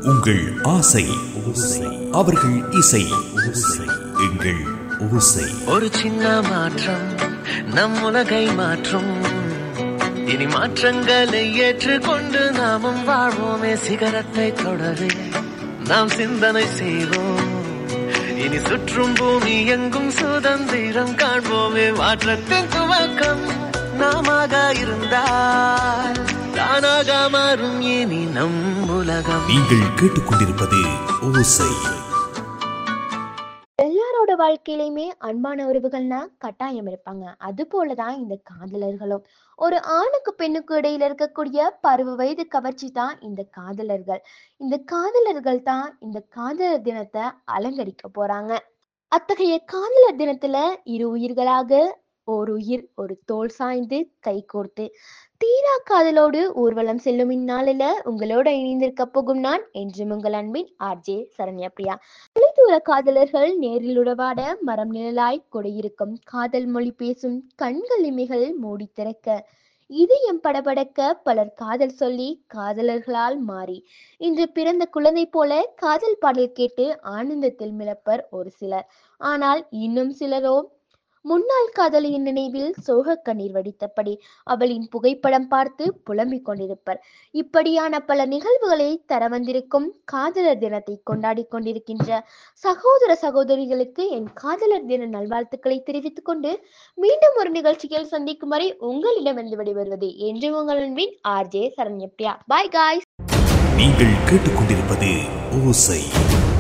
உங்கள் ஆசை அவர்கள் இசை எங்கள் ஓசை ஒரு சின்ன மாற்றம் நம் உலகை மாற்றும் இனி மாற்றங்களை ஏற்றுக்கொண்டு நாமும் வாழ்வோமே சிகரத்தை தொடவே நாம் சிந்தனை செய்வோம் இனி சுற்றும் பூமி எங்கும் சுதந்திரம் காண்போமே மாற்றத்தின் துவக்கம் நாமாக இருந்தால் தானாக மாறும் இனி நம் உலகம் நீங்கள் கேட்டுக்கொண்டிருப்பது ஓசை எல்லாரோட வாழ்க்கையிலுமே அன்பான உறவுகள்னா கட்டாயம் இருப்பாங்க அது போலதான் இந்த காதலர்களும் ஒரு ஆணுக்கு பெண்ணுக்கு இடையில இருக்கக்கூடிய பருவ வயது கவர்ச்சி தான் இந்த காதலர்கள் இந்த காதலர்கள் தான் இந்த காதலர் தினத்தை அலங்கரிக்க போறாங்க அத்தகைய காதலர் தினத்துல இரு உயிர்களாக ஓர் உயிர் ஒரு தோல் சாய்ந்து கை கோர்த்து தீரா காதலோடு ஊர்வலம் செல்லும் இந்நாளில உங்களோட இணைந்திருக்க போகும் நான் என்றும் உங்கள் அன்பின் ஆர்ஜே சரண்யா பிரியா தொலைதூர காதலர்கள் நேரில் உறவாட மரம் நிழலாய் கொடையிருக்கும் காதல் மொழி பேசும் கண்கள் இமைகள் மூடி திறக்க இதயம் படபடக்க பலர் காதல் சொல்லி காதலர்களால் மாறி இன்று பிறந்த குழந்தை போல காதல் பாடல் கேட்டு ஆனந்தத்தில் மிளப்பர் ஒரு சிலர் ஆனால் இன்னும் சிலரோ முன்னாள் காதலியின் நினைவில் சோக கண்ணீர் வடித்தபடி அவளின் புகைப்படம் பார்த்து புலம்பிக் கொண்டிருப்பர் இப்படியான பல நிகழ்வுகளை தர வந்திருக்கும் காதலர் தினத்தை கொண்டாடி கொண்டிருக்கின்ற சகோதர சகோதரிகளுக்கு என் காதலர் தின நல்வாழ்த்துக்களை தெரிவித்துக் கொண்டு மீண்டும் ஒரு நிகழ்ச்சியில் சந்திக்கும் வரை உங்களிடமிருந்து விடைபெறுவது என்று உங்கள் அன்பின் ஆர்ஜே சரண்யப்ரியா பாய் காய்ஸ் நீங்கள் கேட்டுக்கொண்டிருப்பது ஓசை